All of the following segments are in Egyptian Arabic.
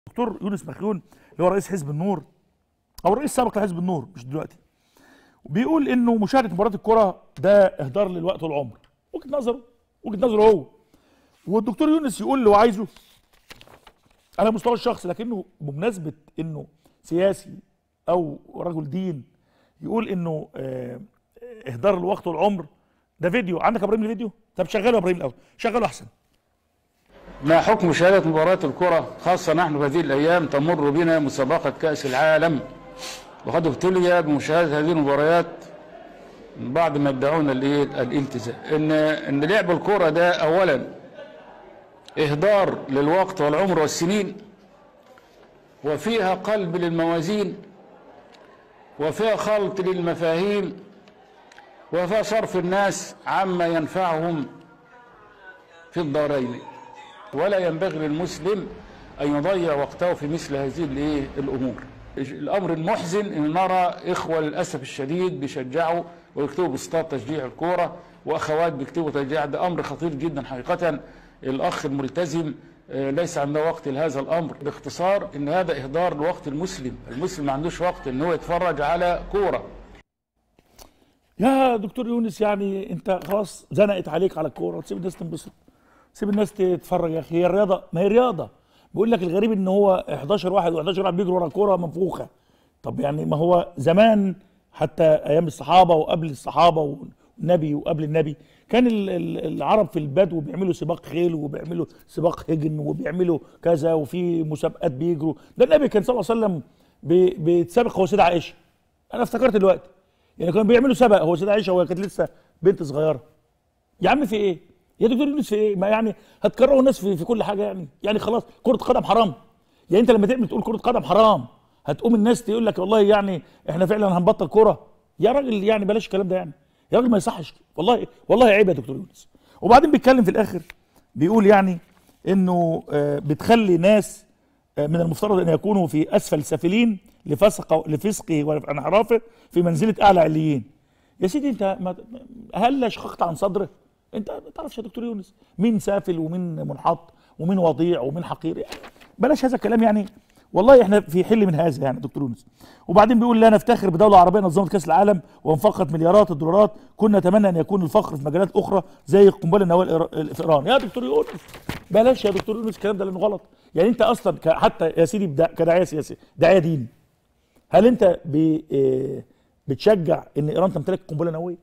الدكتور يونس مخيون اللي هو رئيس حزب النور او الرئيس السابق لحزب النور مش دلوقتي بيقول انه مشاهده مباراه الكره ده اهدار للوقت والعمر وجهه نظره وجهه نظره هو والدكتور يونس يقول اللي هو عايزه على مستوى الشخص لكنه بمناسبه انه سياسي او رجل دين يقول انه آه، اهدار الوقت والعمر ده فيديو عندك يا ابراهيم الفيديو طب شغله يا ابراهيم الاول شغله احسن ما حكم مشاهدة مباراة الكرة خاصة نحن في هذه الأيام تمر بنا مسابقة كأس العالم وقد ابتلي بمشاهدة هذه المباريات من بعض ما يدعون الإيه؟ الالتزام إن إن لعب الكرة ده أولا إهدار للوقت والعمر والسنين وفيها قلب للموازين وفيها خلط للمفاهيم وفيها صرف الناس عما ينفعهم في الدارين ولا ينبغي للمسلم أن يضيع وقته في مثل هذه الإيه؟ الأمور الأمر المحزن أن نرى إخوة للأسف الشديد بيشجعوا ويكتبوا بوستات تشجيع الكورة وأخوات بيكتبوا تشجيع ده أمر خطير جدا حقيقة الأخ الملتزم آه، ليس عنده وقت لهذا الأمر باختصار أن هذا إهدار لوقت المسلم المسلم ما عندوش وقت أن هو يتفرج على كورة يا دكتور يونس يعني انت خلاص زنقت عليك على الكوره تسيب الناس تنبسط سيب الناس تتفرج يا اخي هي الرياضه ما هي رياضه بيقول لك الغريب ان هو 11 واحد و11 واحد بيجروا ورا كوره منفوخه طب يعني ما هو زمان حتى ايام الصحابه وقبل الصحابه والنبي وقبل النبي كان ال- ال- العرب في البدو بيعملوا سباق خيل وبيعملوا سباق هجن وبيعملوا كذا وفي مسابقات بيجروا ده النبي كان صلى الله عليه وسلم بي- بيتسابق هو سيدة عائشه انا افتكرت دلوقتي يعني كانوا بيعملوا سبق هو سيدة عائشه وهي كانت لسه بنت صغيره يا عم في ايه؟ يا دكتور يونس في ايه؟ ما يعني هتكرهوا الناس في, في كل حاجه يعني يعني خلاص كره قدم حرام يعني انت لما تعمل تقول كره قدم حرام هتقوم الناس تقول لك والله يعني احنا فعلا هنبطل كوره يا راجل يعني بلاش الكلام ده يعني يا راجل ما يصحش والله والله عيب يا دكتور يونس وبعدين بيتكلم في الاخر بيقول يعني انه آه، بتخلي ناس آه، من المفترض ان يكونوا في اسفل سافلين لفسق لفسقه وانحرافه في منزله اعلى عليين يا سيدي انت ما هل شققت عن صدره انت ما تعرفش يا دكتور يونس مين سافل ومين منحط ومين وضيع ومين حقير يعني بلاش هذا الكلام يعني والله احنا في حل من هذا يعني دكتور يونس وبعدين بيقول لا نفتخر بدوله عربيه نظمت كاس العالم وانفقت مليارات الدولارات كنا نتمنى ان يكون الفخر في مجالات اخرى زي القنبله النوويه الإيرا- في ايران يا دكتور يونس بلاش يا دكتور يونس الكلام ده لانه غلط يعني انت اصلا ك- حتى يا سيدي بدا- كداعيه سياسي داعيه ديني هل انت بي اه بتشجع ان ايران تمتلك قنبله نوويه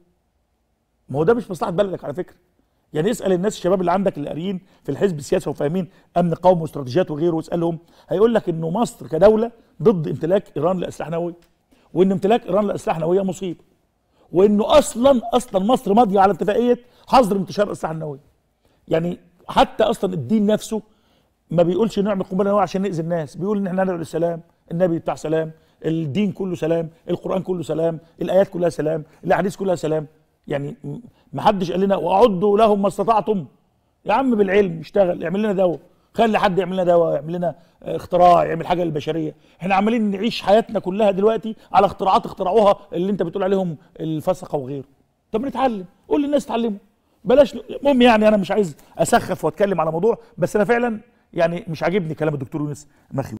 ما هو ده مش مصلحه بلدك على فكره يعني اسال الناس الشباب اللي عندك اللي قاريين في الحزب السياسي وفاهمين امن قومي واستراتيجيات وغيره واسالهم هيقول لك انه مصر كدوله ضد امتلاك ايران لاسلحه نوويه وان امتلاك ايران لاسلحه نوويه مصيبه وانه اصلا اصلا مصر ماضيه على اتفاقيه حظر انتشار الاسلحه النوويه يعني حتى اصلا الدين نفسه ما بيقولش نعمل قنبله نوويه عشان ناذي الناس بيقول ان احنا ندعو للسلام النبي بتاع سلام الدين كله سلام القران كله سلام الايات كلها سلام الاحاديث كلها سلام يعني م- ما حدش قال لنا واعدوا لهم ما استطعتم يا عم بالعلم اشتغل اعمل لنا دواء خلي حد يعمل لنا دواء يعمل لنا آه، اختراع يعمل حاجه للبشريه احنا عمالين نعيش حياتنا كلها دلوقتي على اختراعات اخترعوها اللي انت بتقول عليهم الفسقه وغيره طب نتعلم قول للناس اتعلموا بلاش المهم يعني انا مش عايز اسخف واتكلم على موضوع بس انا فعلا يعني مش عاجبني كلام الدكتور يونس مخيو